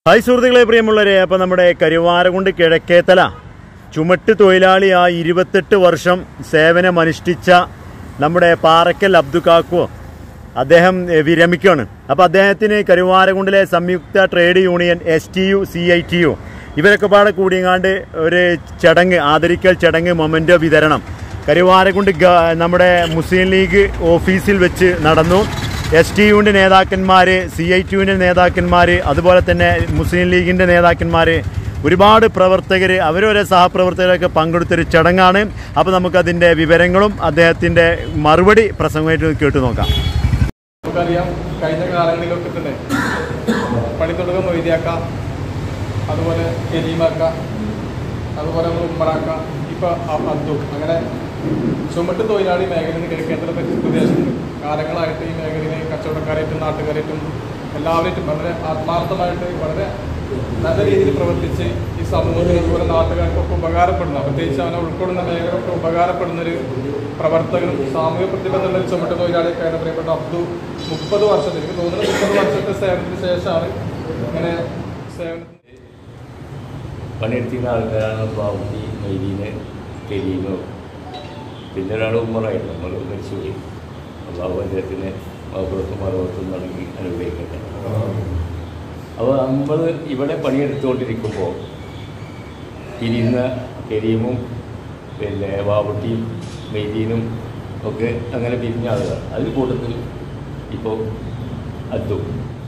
hi സുഹൃത്തുക്കളെ പ്രിയമുള്ളവരെ അപ്പം നമ്മുടെ കരുവാരകുണ്ട് കിഴക്കേത്തല ചുമട്ട് തൊഴിലാളി ആ ഇരുപത്തെട്ട് വർഷം സേവനമനുഷ്ഠിച്ച നമ്മുടെ പാറക്കൽ അബ്ദുക്കാക്കു അദ്ദേഹം എ, വിരമിക്കുകയാണ് അപ്പോൾ അദ്ദേഹത്തിന് കരുവാരകുണ്ടിലെ സംയുക്ത trade union S T U C I T U ഇവരൊക്കെ പാടെ കൂടിയങ്ങാണ്ട് ഒരു ചടങ്ങ് ആദരിക്കൽ ചടങ്ങ് മൊമെൻ്റോ വിതരണം കരുവാരകുണ്ട് ഗ- നമ്മുടെ മുസ്ലിം ലീഗ് ഓഫീസിൽ വെച്ച് നടന്നു എസ് ടി യുവിൻ്റെ നേതാക്കന്മാർ സി ഐ ടിയുവിൻ്റെ നേതാക്കന്മാർ അതുപോലെ തന്നെ മുസ്ലിം ലീഗിൻ്റെ നേതാക്കന്മാർ ഒരുപാട് പ്രവർത്തകർ അവരോരോ സഹപ്രവർത്തകരൊക്കെ പങ്കെടുത്തൊരു ചടങ്ങാണ് അപ്പോൾ നമുക്കതിൻ്റെ വിവരങ്ങളും അദ്ദേഹത്തിൻ്റെ മറുപടി പ്രസംഗമായിട്ട് കേട്ടു നോക്കാം നമുക്കറിയാം കഴിഞ്ഞ കാലങ്ങളിലൊക്കെ തന്നെ പണിത്തുടക്കം മൊയ്തിയാക്ക അതുപോലെ കരീമാക്ക അതുപോലെ നമ്മൾ ഉമ്മറാക്ക ഇപ്പൊ അബ്ദു അങ്ങനെ ചുമട്ട് തൊഴിലാളി മേഖലയിൽ നിന്ന് കിഴക്കേന്ദ്ര പ്രദേശത്തുണ്ട് കാലങ്ങളായിട്ട് ഈ മേഖലയിലെ കച്ചവടക്കാരായിട്ടും നാട്ടുകാരായിട്ടും എല്ലാവരായിട്ടും വളരെ ആത്മാർത്ഥമായിട്ട് വളരെ നല്ല രീതിയിൽ പ്രവർത്തിച്ച് ഈ സമൂഹത്തിന് ഇതുപോലെ നാട്ടുകാർക്കൊക്കെ ഉപകാരപ്പെടുന്ന പ്രത്യേകിച്ച് അവനെ ഉൾക്കൊള്ളുന്ന മേഖലയൊക്കെ ഉപകാരപ്പെടുന്ന ഒരു പ്രവർത്തകനും സാമൂഹ്യ പ്രതിബദ്ധമുള്ള ഒരു ചുമട്ട് തൊഴിലാളിയൊക്കെ ആയിട്ട് പ്രിയപ്പെട്ട അബ്ദു മുപ്പത് വർഷത്തിൽ എനിക്ക് തോന്നുന്നത് മുപ്പത് വർഷത്തെ സേവനത്തിന് ശേഷമാണ് ഇങ്ങനെ സേവനത്തിന് പണിയെടുത്തിരുന്ന ആൾക്കാരാണ് ബാബുട്ടി മൈദീന് കരീമോ പിന്നെ ഒരാൾ ഉമ്മറായിരുന്നു നമ്മൾ മരിച്ചുപോയി അള്ളാഹു അദ്ദേഹത്തിന് മഹബത്തും മറവത്തും നൽകി അനുഗ്രഹിക്കട്ടെ അപ്പോൾ നമ്മൾ ഇവിടെ പണിയെടുത്തുകൊണ്ടിരിക്കുമ്പോൾ പിരിയുന്ന കരീമും പിന്നെ ബാബുട്ടിയും മൈദീനും ഒക്കെ അങ്ങനെ പിരിഞ്ഞ ആളുകൾ അതിൽ കൂട്ടത്തിൽ ഇപ്പോൾ അദ്ദു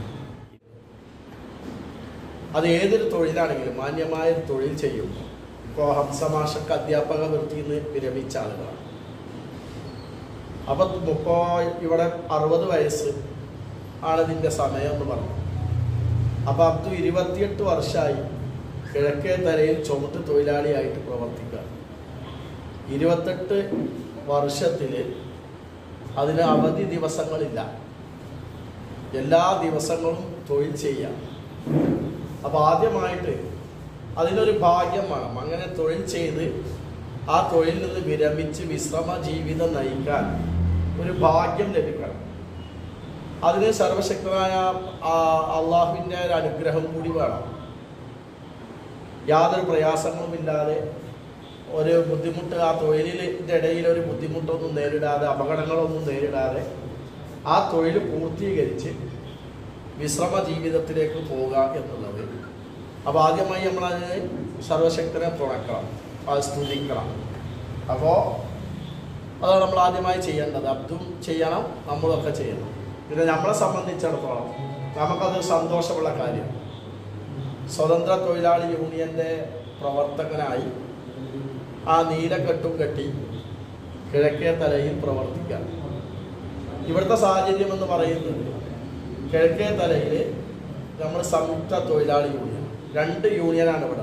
അത് ഏതൊരു തൊഴിലാണെങ്കിലും മാന്യമായ ഒരു തൊഴിൽ ചെയ്യും ഇപ്പോൾ ഹംസമാഷക്ക് അധ്യാപക വൃത്തിയിൽ നിന്ന് വിരമിച്ച ആളുകളാണ് അപ്പൊ ഇപ്പോ ഇവിടെ അറുപത് വയസ്സ് ആണ് ഇതിന്റെ സമയം എന്ന് പറഞ്ഞു അപ്പൊ അബ്ദു ഇരുപത്തിയെട്ട് വർഷമായി കിഴക്കേ തലയിൽ ചുമട്ട് തൊഴിലാളിയായിട്ട് പ്രവർത്തിക്കുക ഇരുപത്തെട്ട് വർഷത്തിൽ അതിന് അവധി ദിവസങ്ങളില്ല എല്ലാ ദിവസങ്ങളും തൊഴിൽ ചെയ്യാം അപ്പൊ ആദ്യമായിട്ട് അതിനൊരു ഭാഗ്യം വേണം അങ്ങനെ തൊഴിൽ ചെയ്ത് ആ തൊഴിലിൽ നിന്ന് വിരമിച്ച് വിശ്രമ ജീവിതം നയിക്കാൻ ഒരു ഭാഗ്യം ലഭിക്കണം അതിന് സർവശക്തനായ ആ- അള്ളാഹുവിൻ്റെ ഒരു അനുഗ്രഹം കൂടി വേണം യാതൊരു പ്രയാസങ്ങളുമില്ലാതെ ഒരു ബുദ്ധിമുട്ട് ആ തൊഴിലിൻ്റെ ഇടയിൽ ഒരു ബുദ്ധിമുട്ടൊന്നും നേരിടാതെ അപകടങ്ങളൊന്നും നേരിടാതെ ആ തൊഴിൽ പൂർത്തീകരിച്ച് വിശ്രമ ജീവിതത്തിലേക്ക് പോവുക എന്നുള്ളത് അപ്പോൾ ആദ്യമായി നമ്മളതിന് സർവശക്തനെ തുണക്കണം അത് സ്തുതിക്കണം അപ്പോൾ അതാണ് നമ്മൾ ആദ്യമായി ചെയ്യേണ്ടത് അബ്ദും ചെയ്യണം നമ്മളൊക്കെ ചെയ്യണം പിന്നെ നമ്മളെ സംബന്ധിച്ചിടത്തോളം നമുക്കത് സന്തോഷമുള്ള കാര്യം സ്വതന്ത്ര തൊഴിലാളി യൂണിയൻ്റെ പ്രവർത്തകനായി ആ നീലക്കെട്ടും കെട്ടി കിഴക്കേ തലയിൽ പ്രവർത്തിക്കാം ഇവിടുത്തെ സാഹചര്യം എന്ന് പറയുന്നത് കിഴക്കേ തലയിൽ നമ്മൾ സംയുക്ത തൊഴിലാളി യൂണിയൻ രണ്ട് യൂണിയനാണ് ഇവിടെ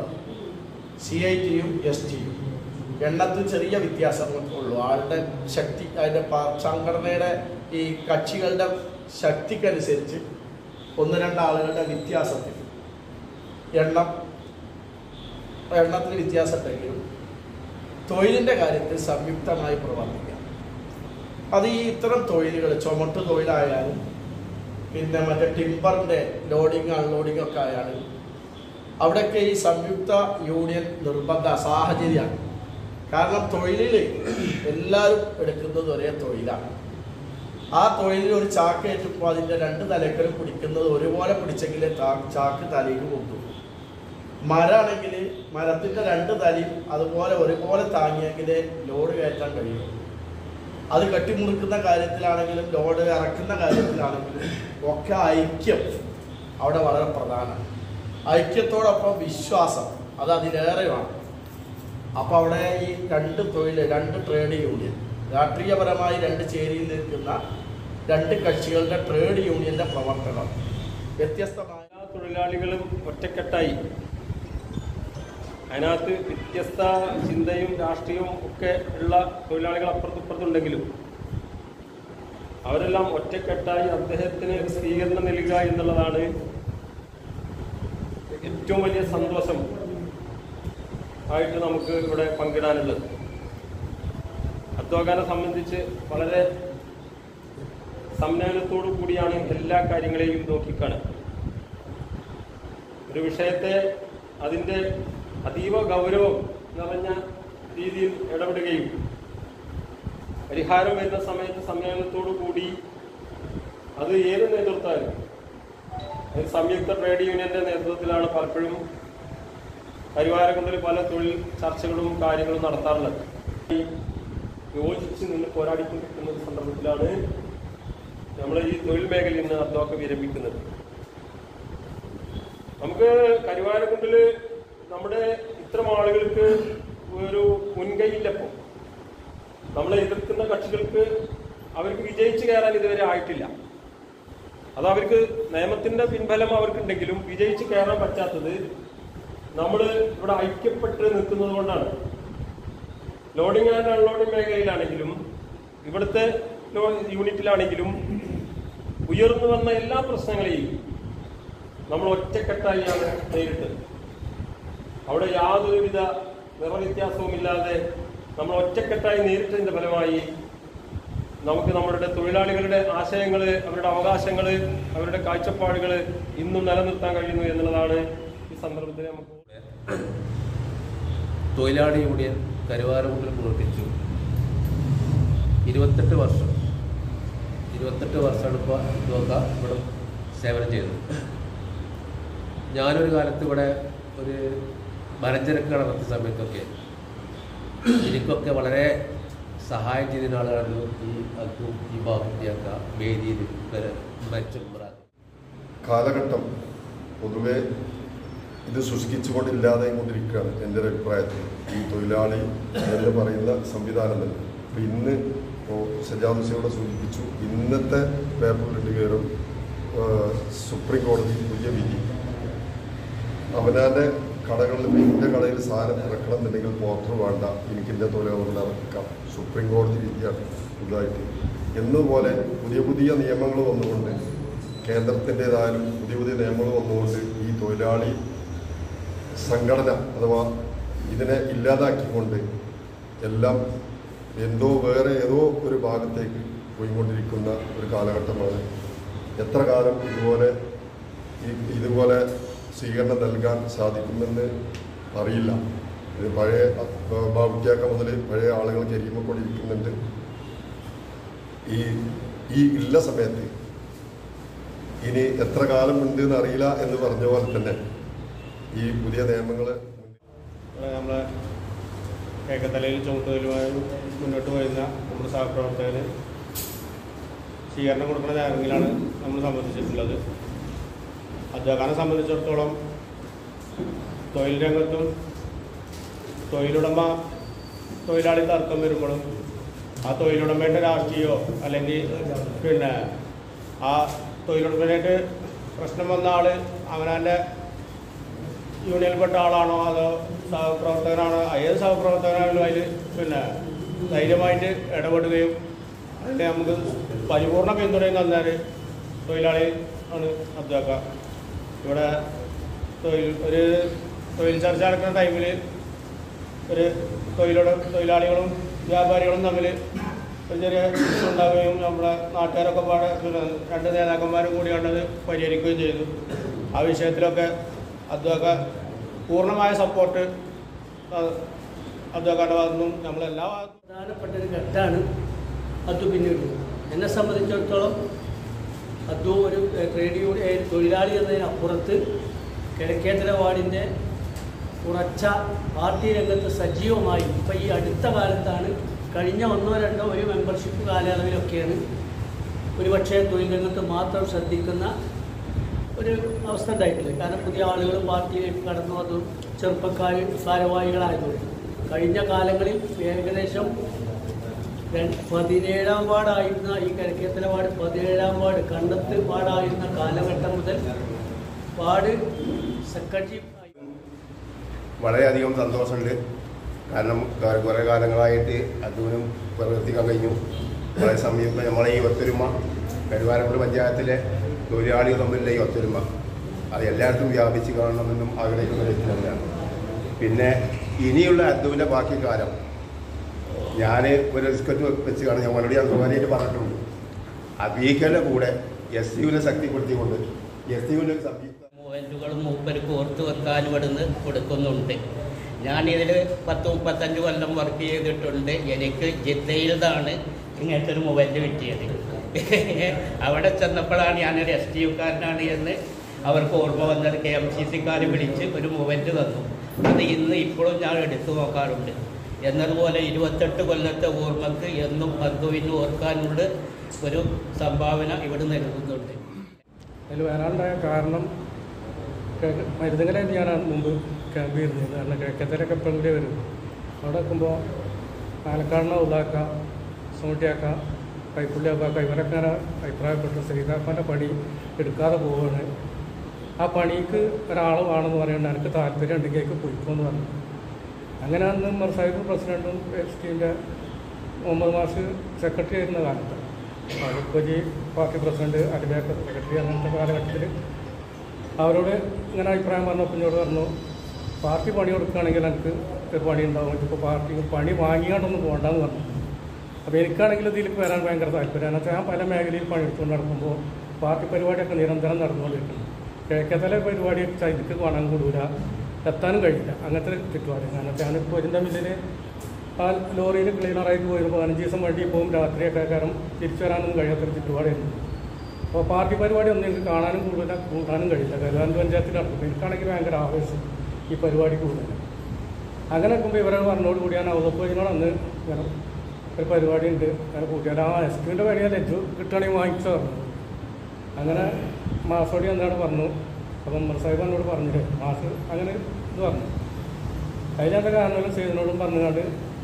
സി ഐ ടിയും എസ് ടിയും എണ്ണത്തിൽ ചെറിയ വ്യത്യാസങ്ങളൊക്കെ ഉള്ളൂ ആളുടെ ശക്തി അതിൻ്റെ പ- സംഘടനയുടെ ഈ കക്ഷികളുടെ ശക്തിക്കനുസരിച്ച് ഒന്ന് രണ്ട് ആളുകളുടെ വ്യത്യാസത്തിൽ എണ്ണം എണ്ണത്തിൽ വ്യത്യാസം ഉണ്ടെങ്കിലും തൊഴിലിൻ്റെ കാര്യത്തിൽ സംയുക്തമായി പ്രവർത്തിക്കാം അത് ഈ ഇത്തരം തൊഴിലുകൾ ചുമട്ട് തൊഴിലായാലും പിന്നെ മറ്റേ ടിമ്പറിൻ്റെ ലോഡിങ് അൺലോഡിങ് ഒക്കെ ആയാലും അവിടെയൊക്കെ ഈ സംയുക്ത യൂണിയൻ നിർബന്ധ സാഹചര്യമാണ് കാരണം തൊഴിലിൽ എല്ലാവരും എടുക്കുന്നത് ഒരേ തൊഴിലാണ് ആ തൊഴിലിൽ ഒരു ചാക്ക് ഏറ്റുമ്പോൾ അതിൻ്റെ രണ്ട് തലക്കലും പിടിക്കുന്നത് ഒരുപോലെ പിടിച്ചെങ്കിലേ താ- ചാക്ക് തലയിൽ കൊണ്ടു മരമാണെങ്കിൽ മരത്തിൻ്റെ രണ്ട് തലയും അതുപോലെ ഒരുപോലെ താങ്ങിയെങ്കിലേ ലോഡ് കയറ്റാൻ കഴിയും അത് കെട്ടിമുറുക്കുന്ന കാര്യത്തിലാണെങ്കിലും ലോഡ് ഇറക്കുന്ന കാര്യത്തിലാണെങ്കിലും ഒക്കെ ഐക്യം അവിടെ വളരെ പ്രധാനമാണ് ഐക്യത്തോടൊപ്പം വിശ്വാസം അത് അതിലേറെയാണ് അപ്പോൾ അവിടെ ഈ രണ്ട് തൊഴിൽ രണ്ട് ട്രേഡ് യൂണിയൻ രാഷ്ട്രീയപരമായി രണ്ട് ചേരിയിൽ നിൽക്കുന്ന രണ്ട് കക്ഷികളുടെ ട്രേഡ് യൂണിയന്റെ പ്രവർത്തകർ വ്യത്യസ്തമായ എല്ലാ തൊഴിലാളികളും ഒറ്റക്കെട്ടായി അതിനകത്ത് വ്യത്യസ്ത ചിന്തയും രാഷ്ട്രീയവും ഒക്കെ ഉള്ള തൊഴിലാളികൾ അപ്പുറത്തിപ്പുറത്തുണ്ടെങ്കിലും അവരെല്ലാം ഒറ്റക്കെട്ടായി അദ്ദേഹത്തിന് സ്വീകരണം നൽകുക എന്നുള്ളതാണ് ഏറ്റവും വലിയ സന്തോഷം ആയിട്ട് നമുക്ക് ഇവിടെ പങ്കിടാനുള്ളത് അദ്വാകാനെ സംബന്ധിച്ച് വളരെ സംനയനത്തോടു കൂടിയാണ് എല്ലാ കാര്യങ്ങളെയും നോക്കിക്കാണുക ഒരു വിഷയത്തെ അതിൻ്റെ അതീവ ഗൗരവം നിറഞ്ഞ രീതിയിൽ ഇടപെടുകയും പരിഹാരം വരുന്ന സമയത്ത് സമ്മേളനത്തോടു കൂടി അത് ഏത് നേതൃത്വമായാലും അത് സംയുക്ത ട്രേഡ് യൂണിയന്റെ നേതൃത്വത്തിലാണ് പലപ്പോഴും പരിവാരകൊണ്ടിൽ പല തൊഴിൽ ചർച്ചകളും കാര്യങ്ങളും നടത്താറുള്ളത് ഈ യോജിച്ച് നിന്ന് പോരാടിക്കൊണ്ടിരിക്കുന്ന ഒരു സന്ദർഭത്തിലാണ് നമ്മൾ ഈ തൊഴിൽ മേഖലയിൽ നിന്ന് അധ്വാക്ക വിരമിക്കുന്നത് നമുക്ക് കരുവാരക്കുണ്ടില് നമ്മുടെ ഇത്തരം ആളുകൾക്ക് ഒരു മുൻകൈയില്ലപ്പോൾ നമ്മളെ എതിർക്കുന്ന കക്ഷികൾക്ക് അവർക്ക് വിജയിച്ചു കയറാൻ ഇതുവരെ ആയിട്ടില്ല അത് അവർക്ക് നിയമത്തിന്റെ പിൻബലം അവർക്കുണ്ടെങ്കിലും വിജയിച്ച് കയറാൻ പറ്റാത്തത് നമ്മൾ ഇവിടെ ഐക്യപ്പെട്ട് നിൽക്കുന്നത് കൊണ്ടാണ് ലോഡിംഗ് ആൻഡ് അൺലോഡിംഗ് മേഖലയിലാണെങ്കിലും ഇവിടുത്തെ ലോ- യൂണിറ്റിലാണെങ്കിലും ഉയർന്നു വന്ന എല്ലാ പ്രശ്നങ്ങളെയും നമ്മൾ ഒറ്റക്കെട്ടായിയാണ് നേരിട്ടത് അവിടെ യാതൊരുവിധ നിറവ്യത്യാസവുമില്ലാതെ നമ്മൾ ഒറ്റക്കെട്ടായി നേരിട്ടതിന്റെ ഫലമായി നമുക്ക് നമ്മളുടെ തൊഴിലാളികളുടെ ആശയങ്ങൾ അവരുടെ അവകാശങ്ങൾ അവരുടെ കാഴ്ചപ്പാടുകൾ ഇന്നും നിലനിർത്താൻ കഴിയുന്നു എന്നുള്ളതാണ് ഈ സന്ദർഭത്തിൽ നമുക്ക് തൊഴിലാളി യൂണിയൻ കരുവാരക്കുണ്ടിൽ പ്രവർത്തിച്ചു ഇരുപത്തെട്ട് വർഷം ഇരുപത്തെട്ട് വർഷമാണ് ഇപ്പോൾ ഇതൊക്കെ ഇവിടെ സേവനം ചെയ്തത് ഞാനൊരു കാലത്ത് ഇവിടെ ഒരു മലഞ്ചരക്ക് നടത്തിയ സമയത്തൊക്കെ എനിക്കൊക്കെ വളരെ സഹായം ചെയ്ത ആളുകളായിരുന്നു ഈ അക്കും ഈ ബാബുട്ടിയൊക്കെ വേദിയിൽ മെച്ചുമ്പറാക്കും കാലഘട്ടം പൊതുവെ ഇത് സൃഷ്ടിച്ചുകൊണ്ടില്ലാതെ കൊണ്ടിരിക്കുകയാണ് എൻ്റെ ഒരു അഭിപ്രായത്തിൽ ഈ തൊഴിലാളി എന്ന് പറയുന്ന സംവിധാനം തന്നെ അപ്പോൾ ഇന്ന് ഇപ്പോൾ സജാംസിയോടെ സൂചിപ്പിച്ചു ഇന്നത്തെ പേപ്പറിലിട്ട് കയറും ഏഹ്, സുപ്രീം കോടതി പുതിയ വിധി അവനാൻ്റെ കടകളിൽ ഇപ്പോൾ എൻ്റെ കടയിൽ സാധനം ഇറക്കണം എന്നുണ്ടെങ്കിൽ പോർട്ടർ വേണ്ട എനിക്ക് എൻ്റെ തൊഴിലാളികൾ ഇറക്കാം സുപ്രീം കോടതി വിധിയാണ് പുതുതായിട്ട് എന്നതുപോലെ പുതിയ പുതിയ നിയമങ്ങൾ വന്നുകൊണ്ട് കേന്ദ്രത്തിൻ്റെതായാലും പുതിയ പുതിയ നിയമങ്ങൾ വന്നുകൊണ്ട് ഈ തൊഴിലാളി സംഘടന അഥവാ ഇതിനെ ഇല്ലാതാക്കിക്കൊണ്ട് എല്ലാം എന്തോ വേറെ ഏതോ ഒരു ഭാഗത്തേക്ക് പോയിക്കൊണ്ടിരിക്കുന്ന ഒരു കാലഘട്ടമാണ് എത്ര കാലം ഇതുപോലെ ഈ- ഇതുപോലെ സ്വീകരണം നൽകാൻ സാധിക്കുമെന്ന് അറിയില്ല ഇത് പഴയ ബാബുക്കാക്ക മുതൽ പഴയ ആളുകൾ കരിയുമ്പോണ്ടിരിക്കുന്നുണ്ട് ഈ ഈ ഇല്ല സമയത്ത് ഇനി എത്ര കാലം ഉണ്ട് എന്ന് അറിയില്ല എന്ന് പറഞ്ഞ പോലെ തന്നെ ഈ പുതിയ നിയമങ്ങൾ ഇവിടെ നമ്മളെ കേക്കത്തലയിൽ ചുമട്ടുതലുമായി മുന്നോട്ട് വരുന്ന നമ്മുടെ സഹപ്രവർത്തകന് സ്വീകരണം കൊടുക്കുന്ന ചടങ്ങിലാണ് നമ്മൾ സംബന്ധിച്ചിട്ടുള്ളത് അധ്യാപകനെ സംബന്ധിച്ചിടത്തോളം തൊഴിൽ രംഗത്തും തൊഴിലുടമ തൊഴിലാളി തർക്കം വരുമ്പോഴും ആ തൊഴിലുടമയുടെ രാഷ്ട്രീയമോ അല്ലെങ്കിൽ പിന്നെ ആ തൊഴിലുടമയായിട്ട് പ്രശ്നം വന്ന ആള് അവനവൻ്റെ യൂണിയനിൽപ്പെട്ട ആളാണോ അതോ സഹപ്രവർത്തകനാണോ ഏത് സഹപ്രവർത്തകനാണെങ്കിലും അതിൽ പിന്നെ ധൈര്യമായിട്ട് ഇടപെടുകയും അതിന് നമുക്ക് പരിപൂർണ പിന്തുണയും തന്നാൽ തൊഴിലാളി ആണ് അധ്യാക്ക ഇവിടെ തൊഴിൽ ഒരു തൊഴിൽ ചർച്ച നടക്കുന്ന ടൈമിൽ ഒരു തൊഴിലുട തൊഴിലാളികളും വ്യാപാരികളും തമ്മിൽ ഒരു ചെറിയ പ്രശ്നം ഉണ്ടാവുകയും നമ്മുടെ നാട്ടുകാരൊക്കെ പാടെ പിന്നെ രണ്ട് നേതാക്കന്മാരും കൂടി കണ്ടത് പരിഹരിക്കുകയും ചെയ്തു ആ വിഷയത്തിലൊക്കെ അധ്യാപക പൂർണ്ണമായ സപ്പോർട്ട് അധ്യാപകരുടെ ഭാഗത്തു നിന്നും നമ്മളെല്ലാ ഭാഗത്തും പ്രധാനപ്പെട്ട ഒരു ഘട്ടമാണ് അത് പിന്നീട് എന്നെ സംബന്ധിച്ചിടത്തോളം അത് ഒരു ഏഹ്, ട്രേഡ് യൂണിയൻ ഏഹ്, തൊഴിലാളി എന്നതിനപ്പുറത്ത് കിഴക്കേത്തല വാർഡിൻ്റെ ഉറച്ച പാർട്ടി രംഗത്ത് സജീവമായി ഇപ്പം ഈ അടുത്ത കാലത്താണ് കഴിഞ്ഞ ഒന്നോ രണ്ടോ ഒരു മെമ്പർഷിപ്പ് കാലയളവിലൊക്കെയാണ് ഒരുപക്ഷെ തൊഴിൽ രംഗത്ത് മാത്രം ശ്രദ്ധിക്കുന്ന ഒരു അവസ്ഥ ഉണ്ടായിട്ടില്ല കാരണം പുതിയ ആളുകൾ പാർട്ടിയിലേക്ക് കടന്നു വന്നു ചെറുപ്പക്കാർ ഭാരവാഹികളായതുകൊണ്ട് കഴിഞ്ഞ കാലങ്ങളിൽ ഏകദേശം രണ്ട് പതിനേഴാം വാർഡായിരുന്ന ഈ കിഴക്കേത്തല വാർഡ് പതിനേഴാം വാർഡ് കണ്ടത്ത് വാർഡായിരുന്ന കാലഘട്ടം മുതൽ വാർഡ് സെക്രട്ടറി ആയി വളരെയധികം സന്തോഷമുണ്ട് കാരണം ക- കുറേ കാലങ്ങളായിട്ട് അധ്വാനം പ്രവർത്തിക്കാൻ കഴിഞ്ഞു കുറേ സമയം ഇപ്പം നമ്മളെ ഈ ഒത്തൊരുമ കരുവാരക്കുണ്ട് പഞ്ചായത്തിലെ തൊഴിലാളികൾ തമ്മിലുള്ള ഈ ഒത്തൊരുമ അത് എല്ലായിടത്തും വ്യാപിച്ച് കാണണമെന്നും ആഗ്രഹിക്കുന്ന വ്യക്തി തന്നെയാണ് പിന്നെ ഇനിയുള്ള അദ്ദുവിൻ്റെ ബാക്കി കാലം ഞാൻ ഒരു റിസ്കറ്റ് വെച്ച് കാണാൻ ഞാൻ വളരെ ഞാൻ സ്വകാര്യമായിട്ട് പറഞ്ഞിട്ടുണ്ട് അബീക്കയുടെ കൂടെ എസ് യുവിനെ ശക്തിപ്പെടുത്തിക്കൊണ്ട് എസ് യുവിൻ്റെ ഒരു സംയുക്ത പോയിന്റുകളും മൂപ്പർക്ക് ഓർത്ത് വെക്കാൻ ഇവിടുന്ന് കൊടുക്കുന്നുണ്ട് ഞാനിതിൽ പത്ത് മുപ്പത്തഞ്ച് കൊല്ലം വർക്ക് ചെയ്തിട്ടുണ്ട് എനിക്ക് ജിദ്ദയിൽ നിന്നാണ് ഇങ്ങനത്തെ ഒരു മൊബൈൽ കിട്ടിയത് അവിടെ ചെന്നപ്പോഴാണ് ഞാനൊരു എസ് ടി യുക്കാരനാണ് എന്ന് അവർക്ക് ഓർമ്മ വന്നത് കെ എം സി സിക്കാർ വിളിച്ച് ഒരു മൊബൈൽ തന്നു അത് ഇന്ന് ഇപ്പോഴും ഞാൻ എടുത്തു നോക്കാറുണ്ട് എന്നതുപോലെ ഇരുപത്തെട്ട് കൊല്ലത്തെ ഓർമ്മക്ക് എന്നും അദ്വൈന് ഓർക്കാനുള്ള ഒരു സംഭാവന ഇവിടെ നൽകുന്നുണ്ട് അതിൽ വരാനുണ്ടായ കാരണം മരുന്നുകളായിട്ട് ഞാൻ മുമ്പ് ക്യാമ്പ് ചെയ്തിരുന്നത് കാരണം കിഴക്കത്തിലൊക്കെ ഇപ്പം കൂടി വരും അവിടെ നിൽക്കുമ്പോൾ പാലക്കാടിനെ ഉള്ളാക്ക സൂട്ടിയാക്ക കൈപ്പുള്ളി ആക്കാക്ക ഇവരൊക്കെ അങ്ങനെ അഭിപ്രായപ്പെട്ടു ശ്രീകാപ്പൻ്റെ പണി എടുക്കാതെ പോവുകയാണ് ആ പണിക്ക് ഒരാൾ വേണമെന്ന് പറയുന്നത് എനിക്ക് താല്പര്യം ഉണ്ടെങ്കിൽ എനിക്ക് പോയിക്കോന്ന് പറഞ്ഞു അങ്ങനെ അന്ന് മർസാഹിബ് പ്രസിഡൻറ്റും എസ് ടീൻ്റെ മുഹമ്മദ് മാഷ് സെക്രട്ടറി ആയിരുന്ന കാലത്ത് Kochi party president Alibekkar secretary അങ്ങനത്തെ കാലഘട്ടത്തിൽ അവരോട് ഇങ്ങനെ അഭിപ്രായം പറഞ്ഞപ്പോൾ എന്നോട് പറഞ്ഞു പാർട്ടി പണി കൊടുക്കുകയാണെങ്കിൽ എനിക്ക് ഒരു പണി ഉണ്ടാവും ഇപ്പോൾ പാർട്ടി പണി വാങ്ങിയാണ്ടൊന്നും പോകണ്ടെന്ന് പറഞ്ഞു അപ്പോൾ എനിക്കാണെങ്കിൽ ഇതിലേക്ക് വരാൻ ഭയങ്കര താല്പര്യമാണ് വെച്ചാൽ ഞാൻ പല മേഖലയിൽ പണിയെടുത്തുകൊണ്ട് നടക്കുമ്പോൾ പാർട്ടി പരിപാടിയൊക്കെ നിരന്തരം നടന്നുകൊണ്ടിരിക്കുന്നു കിഴക്കത്തല പരിപാടി വെച്ചാൽ എനിക്ക് കാണാൻ കൂടൂല എത്താനും കഴിയില്ല അങ്ങനത്തെ ഒരു ചുറ്റുപാട് കാരണം ഞാനിപ്പോൾ ഇതിൻ്റെ മില്ലിൽ ആ ലോറിയിൽ ക്ലീനറായിട്ട് പോയിരുന്നു പതിനഞ്ച് ദിവസം വണ്ടി പോകും രാത്രിയൊക്കെ കാരണം തിരിച്ചു വരാനൊന്നും കഴിയാത്തൊരു ചുറ്റുപാടായിരുന്നു അപ്പോൾ പാർട്ടി പരിപാടി ഒന്നും എനിക്ക് കാണാനും കൂടുതല കൂടാനും കഴിയില്ല കരുവാൻ പഞ്ചായത്തിൽ നടക്കും എനിക്കാണെങ്കിൽ ഭയങ്കര ആവേശം ഈ പരിപാടി കൂടുതൽ അങ്ങനെ നോക്കുമ്പോൾ ഇവരെ പറഞ്ഞോട് കൂടി ഞാൻ ഔതപ്പോയിനോട് അന്ന് ഇങ്ങനെ ഒരു പരിപാടി ഉണ്ട് അങ്ങനെ കൂട്ടിയാൽ ആ എസ് ടുവിൻ്റെ പണിയാൽ എച്ചു കിട്ടുകയാണെങ്കിൽ വാങ്ങിച്ചു പറഞ്ഞു അങ്ങനെ മാസോടി എന്താണ് പറഞ്ഞു അപ്പം സാഹിബ് എന്നോട് പറഞ്ഞില്ലേ മാസ് അങ്ങനെ ഇത് പറഞ്ഞു അതിനകത്തെ കാരണങ്ങളും സേതിനോടും പറഞ്ഞുകൊണ്ട്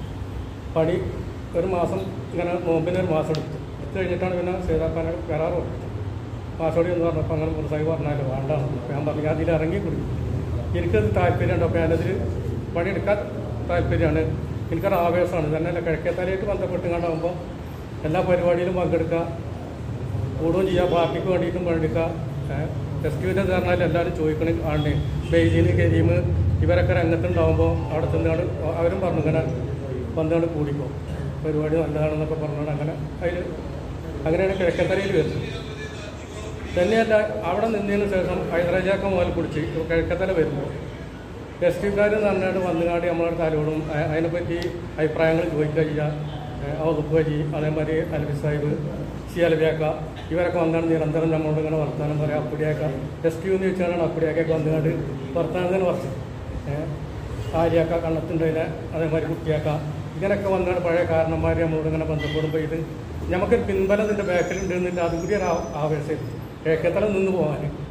പണി ഒരു മാസം ഇങ്ങനെ നോമ്പിന് ഒരു മാസം എടുത്തു എടുത്തു കഴിഞ്ഞിട്ടാണ് പിന്നെ സേതാപ്പാനെ കരാറ് കൊടുത്തത് മാസോടി എന്ന് പറഞ്ഞപ്പോൾ അങ്ങനെ മുർസായി പറഞ്ഞാലോ വേണ്ടാന്ന് അപ്പോൾ ഞാൻ പറഞ്ഞു ഞാൻ അതിൽ ഇറങ്ങി കുടിക്കും എനിക്കത് താല്പര്യമുണ്ട് അപ്പോൾ ഞാനതിൽ പണിയെടുക്കാൻ താല്പര്യമാണ് എനിക്കൊരു ആവേശമാണ് തന്നെയല്ല കിഴക്കേത്തലയായിട്ട് ബന്ധപ്പെട്ട് കണ്ടാകുമ്പോൾ എല്ലാ പരിപാടിയിലും പങ്കെടുക്കുക കൂടുകയും ചെയ്യുക പാർട്ടിക്ക് വേണ്ടിയിട്ടും പണിയെടുക്കുക എസ് ടുവിൻ്റെ പറഞ്ഞാൽ എല്ലാവരും ചോദിക്കണ ആണ് ബെയ്ജീന് കരീം ഇവരൊക്കെ രംഗത്തുണ്ടാകുമ്പോൾ അവിടെ ചെന്നാണ് അവരും പറഞ്ഞു ഇങ്ങനെ വന്നാണ് കൂടിക്കോ പരിപാടി നല്ലതാണെന്നൊക്കെ പറഞ്ഞാണ് അങ്ങനെ അതിൽ അങ്ങനെയാണ് കിഴക്കത്തലയിൽ വരുന്നത് തന്നെയല്ല അവിടെ നിന്നതിന് ശേഷം ഹൈദരാജാക്ക മുതൽ പിടിച്ച് കിഴക്കത്തല വരുമ്പോൾ എസ് ടിക്കാർ എന്ന് പറഞ്ഞാൽ വന്നുകാണ്ട് നമ്മളോട് തലോടും അ- അതിനെപ്പറ്റി അഭിപ്രായങ്ങൾ ചോദിക്കുക ചെയ്യുക ഔതുപ്പ് വഴി അതേമാതിരി അലബി സാഹിബ് സി അലബിയാക്ക ഇവരൊക്കെ വന്നാണ് നിരന്തരം നമ്മളോട് ഇങ്ങനെ വർത്താനം പറയാം അപ്പടിയാക്ക എസ് ടി എന്ന് ചോദിച്ചാണ് അപ്പടിയാക്കൊക്കെ വന്നുകാണ്ട് വർത്താനത്തിന് കുറച്ച് ആര്യാക്ക കണ്ണത്തുണ്ടതിനെ അതേമാതിരി കുട്ടിയാക്ക ഇങ്ങനെയൊക്കെ വന്നാണ് പഴയ കാരണന്മാർ നമ്മളോട് ഇങ്ങനെ ബന്ധപ്പെടുമ്പോൾ ഇത് നമുക്കൊരു പിൻബലം ഇതിൻ്റെ ബാക്കിലുണ്ട് എന്നിട്ട് അതും കൂടി ഒരു ആ- ആവേശം കിഴക്കത്തല നിന്ന് പോകാൻ